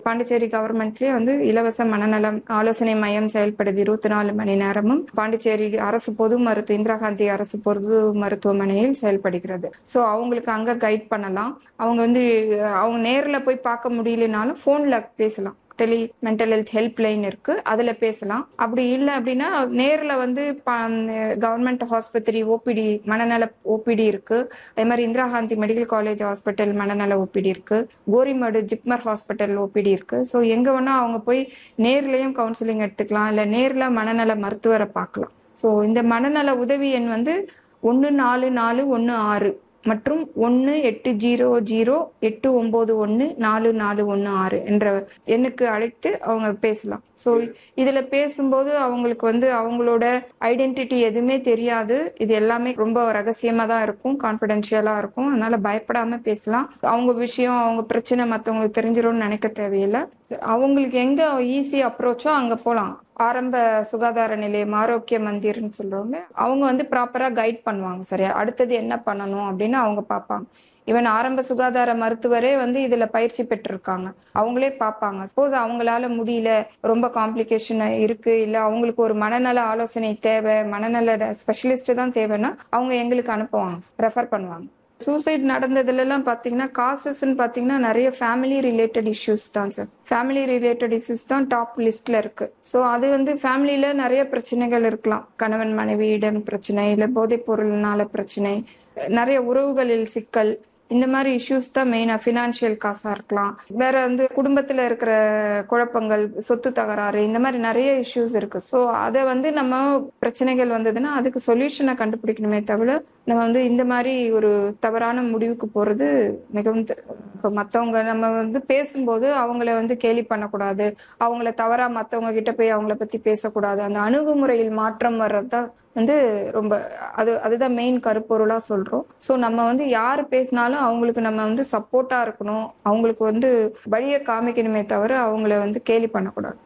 பாண்டிச்சேரி கவர்மெண்ட்லயே வந்து இலவச மனநலம் ஆலோசனை மையம் செயல்படுது இருபத்தி நாலு மணி நேரமும் பாண்டிச்சேரி அரசு பொது மருத்துவ இந்திரா காந்தி அரசு பொது மருத்துவமனையில் செயல்படுகிறது ஸோ அவங்களுக்கு அங்க கைட் பண்ணலாம் அவங்க வந்து அவங்க நேர்ல போய் பார்க்க முடியலனாலும் போன்ல பேசலாம் tele mental health help line இருக்கு அதுல பேசலாம் அப்படி இல்லை அப்படின்னா நேர்ல வந்து கவர்மெண்ட் ஆஸ்பத்திரி ஓபிடி மனநல ஓபிடி இருக்கு அதே மாதிரி Indira Gandhi medical college hospital மனநல ஓபிடி இருக்கு கோரிமேடு ஜிப்மர் ஹாஸ்பிட்டல் ஓபிடி இருக்கு ஸோ எங்க வேணா அவங்க போய் நேர்லயும் கவுன்சிலிங் எடுத்துக்கலாம் இல்லை நேர்ல மனநல மருத்துவரை பார்க்கலாம் ஸோ இந்த மனநல உதவி எண் வந்து ஒன்று நாலு நாலு ஒன்று ஆறு மற்றும் ஒன்று எட்டு ஜீரோ ஜீரோ எட்டு ஒம்பது ஒன்று நாலு நாலு ஒன்று ஆறு என்ற எண்ணுக்கு அழைத்து அவங்க பேசலாம் ஸோ இதில் பேசும்போது அவங்களுக்கு வந்து அவங்களோட ஐடென்டிட்டி எதுவுமே தெரியாது இது எல்லாமே ரொம்ப ரகசியமாக தான் இருக்கும் கான்ஃபிடென்ஷியலாக இருக்கும் அதனால பயப்படாம பேசலாம் அவங்க விஷயம் அவங்க பிரச்சனை மற்றவங்களுக்கு தெரிஞ்சிரும்னு நினைக்க தேவையில்லை அவங்களுக்கு எங்க ஈஸி அப்ரோச்சோ அங்கே போகலாம் ஆரம்ப சுகாதார நிலையம் ஆரோக்கிய மந்திர்னு சொல்லுவாங்க அவங்க வந்து ப்ராப்பரா கைட் பண்ணுவாங்க சரியா அடுத்தது என்ன பண்ணணும் அப்படின்னு அவங்க பார்ப்பாங்க ஈவன் ஆரம்ப சுகாதார மருத்துவரே வந்து இதுல பயிற்சி பெற்றிருக்காங்க அவங்களே பார்ப்பாங்க சப்போஸ் அவங்களால முடியல ரொம்ப காம்ப்ளிகேஷன் இருக்கு இல்ல அவங்களுக்கு ஒரு மனநல ஆலோசனை தேவை மனநல ஸ்பெஷலிஸ்ட் தான் தேவைன்னா அவங்க எங்களுக்கு அனுப்புவாங்க ரெஃபர் பண்ணுவாங்க சூசைட் நடந்ததுல எல்லாம் பாத்தீங்கன்னா காசஸ்ன்னு பாத்தீங்கன்னா நிறைய ஃபேமிலி ரிலேட்டட் இஷ்யூஸ் தான் சார் ஃபேமிலி ரிலேட்டட் இஷ்யூஸ் தான் டாப் லிஸ்ட்ல இருக்கு ஸோ அது வந்து ஃபேமிலியில நிறைய பிரச்சனைகள் இருக்கலாம் கணவன் மனைவியிடம் பிரச்சனை இல்லை போதைப் பொருள்னால பிரச்சனை நிறைய உறவுகளில் சிக்கல் இந்த மாதிரி இஷ்யூஸ் தான் மெயினா ஃபினான்ஷியல் காசா இருக்கலாம் வேற வந்து குடும்பத்துல இருக்கிற குழப்பங்கள் சொத்து தகராறு இந்த மாதிரி நிறைய இஷ்யூஸ் இருக்கு ஸோ அதை வந்து நம்ம பிரச்சனைகள் வந்ததுன்னா அதுக்கு சொல்யூஷனை கண்டுபிடிக்கணுமே தவிர நம்ம வந்து இந்த மாதிரி ஒரு தவறான முடிவுக்கு போறது மிகவும் இப்போ மற்றவங்க நம்ம வந்து பேசும்போது அவங்கள வந்து கேலி பண்ணக்கூடாது அவங்கள தவறா மற்றவங்க கிட்ட போய் அவங்கள பத்தி பேசக்கூடாது அந்த அணுகுமுறையில் மாற்றம் வர்றதுதான் வந்து ரொம்ப அது அதுதான் மெயின் கருப்பொருளா சொல்றோம் ஸோ நம்ம வந்து யார் பேசினாலும் அவங்களுக்கு நம்ம வந்து சப்போர்ட்டா இருக்கணும் அவங்களுக்கு வந்து வழியை காமிக்கணுமே தவிர அவங்கள வந்து கேலி பண்ணக்கூடாது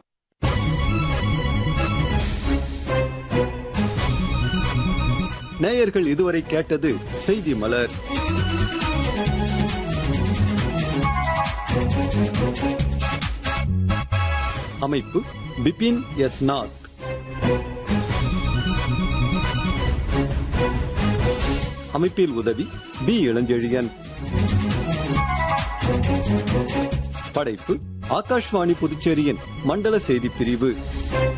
நேயர்கள் இதுவரை கேட்டது செய்தி மலர் அமைப்பு பிபின் எஸ் நாத் அமைப்பில் உதவி பி இளஞ்செழியன் படைப்பு ஆகாஷ்வாணி புதுச்சேரியின் மண்டல செய்தி பிரிவு